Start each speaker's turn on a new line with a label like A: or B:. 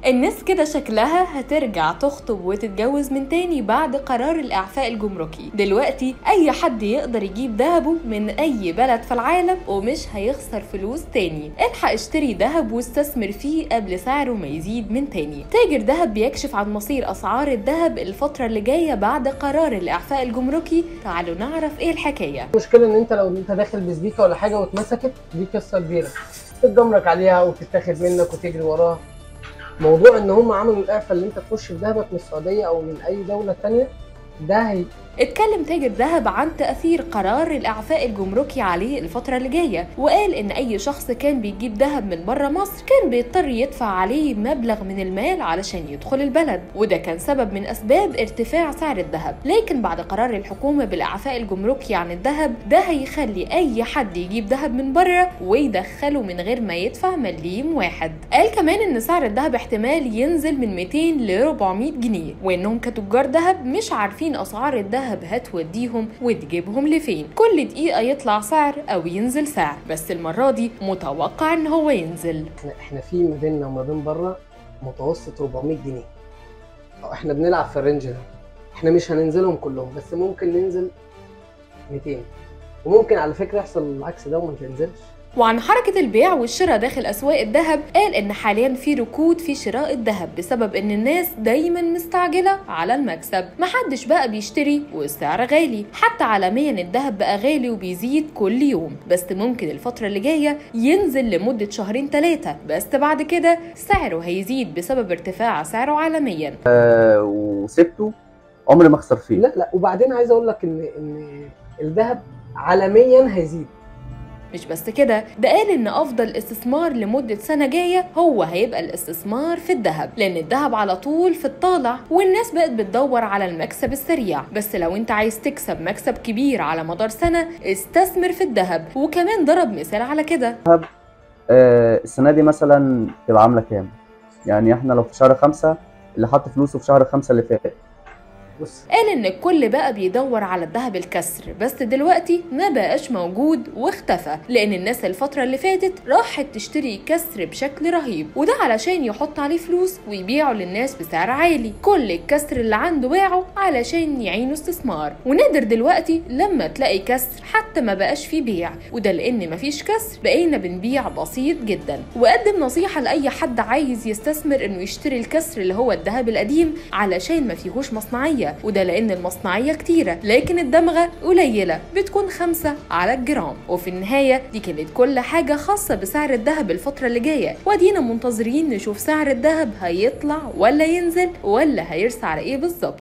A: الناس كده شكلها هترجع تخطب وتتجوز من تاني بعد قرار الإعفاء الجمركي دلوقتي أي حد يقدر يجيب ذهبه من أي بلد في العالم ومش هيخسر فلوس تاني الحق اشتري ذهب واستثمر فيه قبل سعره ما يزيد من تاني تاجر ذهب بيكشف عن مصير أسعار الذهب الفترة اللي جاية بعد قرار الإعفاء الجمركي تعالوا نعرف إيه الحكاية
B: المشكله ان انت لو انت داخل بسبيكه ولا حاجه واتمسكت دي قصه كبيره تتجمرك عليها وتتاخد منك وتجري وراها موضوع ان هم عملوا الاعفاء اللي انت تخش بذهبك من السعوديه او من اي دوله تانية ده هي
A: اتكلم تاجر ذهب عن تأثير قرار الإعفاء الجمركي عليه الفترة اللي جاية وقال إن أي شخص كان بيجيب ذهب من بره مصر كان بيضطر يدفع عليه مبلغ من المال علشان يدخل البلد وده كان سبب من أسباب ارتفاع سعر الذهب لكن بعد قرار الحكومة بالإعفاء الجمركي عن الذهب ده هيخلي أي حد يجيب ذهب من بره ويدخله من غير ما يدفع مليم واحد قال كمان إن سعر الذهب احتمال ينزل من 200 ل 400 جنيه وإنهم كتجار ذهب مش عارفين أسعار الذهب الذهب هتوديهم وتجيبهم لفين كل دقيقة يطلع سعر أو ينزل سعر بس المرة دي متوقع إن هو ينزل
B: احنا احنا في ما بيننا وما بين بره متوسط 400 جنيه أو احنا بنلعب في الرينج ده احنا مش هننزلهم كلهم بس ممكن ننزل 200 وممكن على فكره يحصل العكس ده وما تنزلش
A: وعن حركة البيع والشراء داخل أسواق الذهب قال إن حاليا في ركود في شراء الذهب بسبب إن الناس دايما مستعجلة على المكسب محدش بقى بيشتري والسعر غالي حتى عالميا الذهب بقى غالي وبيزيد كل يوم بس ممكن الفترة اللي جاية ينزل لمدة شهرين ثلاثة بس بعد كده سعره هيزيد بسبب ارتفاع سعره عالميا
C: آه، وسبته عمري ما اخسر فيه
B: لا لا وبعدين عايز اقول لك ان ان الذهب عالميا هيزيد
A: مش بس كده ده قال ان افضل استثمار لمده سنه جايه هو هيبقى الاستثمار في الذهب لان الذهب على طول في الطالع والناس بقت بتدور على المكسب السريع بس لو انت عايز تكسب مكسب كبير على مدار سنه استثمر في الذهب وكمان ضرب مثال على كده
C: آه، السنه دي مثلا تبقى عامله كام يعني احنا لو في شهر خمسة اللي حط فلوسه في شهر خمسة اللي فات
B: بص
A: قال ان الكل بقى بيدور على الذهب الكسر بس دلوقتي ما بقاش موجود واختفى لان الناس الفترة اللي فاتت راحت تشتري كسر بشكل رهيب وده علشان يحط عليه فلوس ويبيعه للناس بسعر عالي كل الكسر اللي عنده باعه علشان يعينه استثمار ونادر دلوقتي لما تلاقي كسر حتى ما بقاش فيه بيع وده لان مفيش كسر بقينا بنبيع بسيط جدا وقدم نصيحة لاي حد عايز يستثمر انه يشتري الكسر اللي هو الذهب القديم علشان ما فيهوش مصنعية وده لأن المصنعية كتيرة لكن الدمغة قليلة بتكون خمسة على الجرام وفي النهاية دي كانت كل حاجة خاصة بسعر الذهب الفترة اللي جاية ودينا منتظرين نشوف سعر الذهب هيطلع ولا ينزل ولا هيرسى على ايه بالظبط